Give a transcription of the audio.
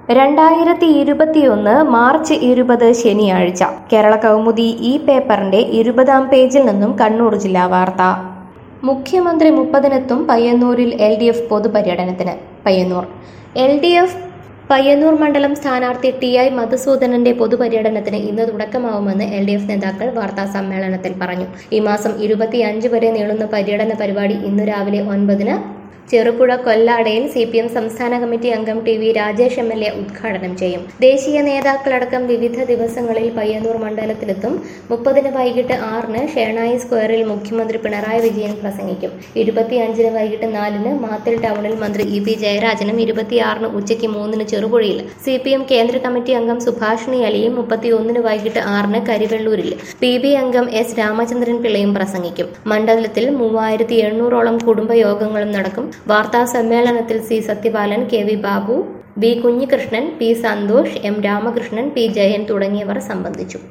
രണ്ടായിരത്തി ഇരുപത്തിയൊന്ന് മാർച്ച് ഇരുപത് ശനിയാഴ്ച കേരള കൗമുദി ഈ പേപ്പറിന്റെ ഇരുപതാം പേജിൽ നിന്നും കണ്ണൂർ ജില്ലാ വാർത്ത മുഖ്യമന്ത്രി മുപ്പതിനെത്തും പയ്യന്നൂരിൽ എൽ ഡി എഫ് പൊതുപര്യടനത്തിന് Payyanur L D F Payyanur മണ്ഡലം സ്ഥാനാർത്ഥി ടി ഐ മധുസൂദനന്റെ പൊതുപര്യടനത്തിന് ഇന്ന് തുടക്കമാവുമെന്ന് എൽ ഡി എഫ് നേതാക്കൾ വാർത്താ സമ്മേളനത്തിൽ പറഞ്ഞു ഈ മാസം ഇരുപത്തിയഞ്ച് വരെ നീളുന്ന പര്യടന പരിപാടി ഇന്നു രാവിലെ ഒൻപതിന് ചെറുപുഴ കൊല്ലാടയിൽ സി പി എം സംസ്ഥാന കമ്മിറ്റി അംഗം T V Rajesh M L A ഉദ്ഘാടനം ചെയ്യും ദേശീയ നേതാക്കളടക്കം വിവിധ ദിവസങ്ങളിൽ പയ്യന്നൂർ മണ്ഡലത്തിലെത്തും മുപ്പതിന് വൈകിട്ട് ആറിന് ഷേണായി സ്ക്വയറിൽ മുഖ്യമന്ത്രി പിണറായി വിജയൻ പ്രസംഗിക്കും ഇരുപത്തിയഞ്ചിന് വൈകിട്ട് നാലിന് മാത്തിൽ ടൗണിൽ മന്ത്രി ഇ പി ജയരാജനും ഇരുപത്തിയാറിന് ഉച്ചയ്ക്ക് മൂന്നിന് ചെറുപുഴയിൽ സി പി എം കേന്ദ്ര കമ്മിറ്റി അംഗം സുഭാഷിണി അലിയും മുപ്പത്തിയൊന്നിന് വൈകിട്ട് ആറിന് കരിവെള്ളൂരിൽ പി ബി അംഗം എസ് രാമചന്ദ്രൻ പിള്ളയും പ്രസംഗിക്കും മണ്ഡലത്തിൽ മൂവായിരത്തി എണ്ണൂറോളം കുടുംബയോഗങ്ങളും നടക്കും വാർത്താ സമ്മേളനത്തിൽ C Sathyapalan K V Babu B Kunhikrishnan P Santhosh M Ramakrishnan P Jayan തുടങ്ങിയവർ സംബന്ധിച്ചു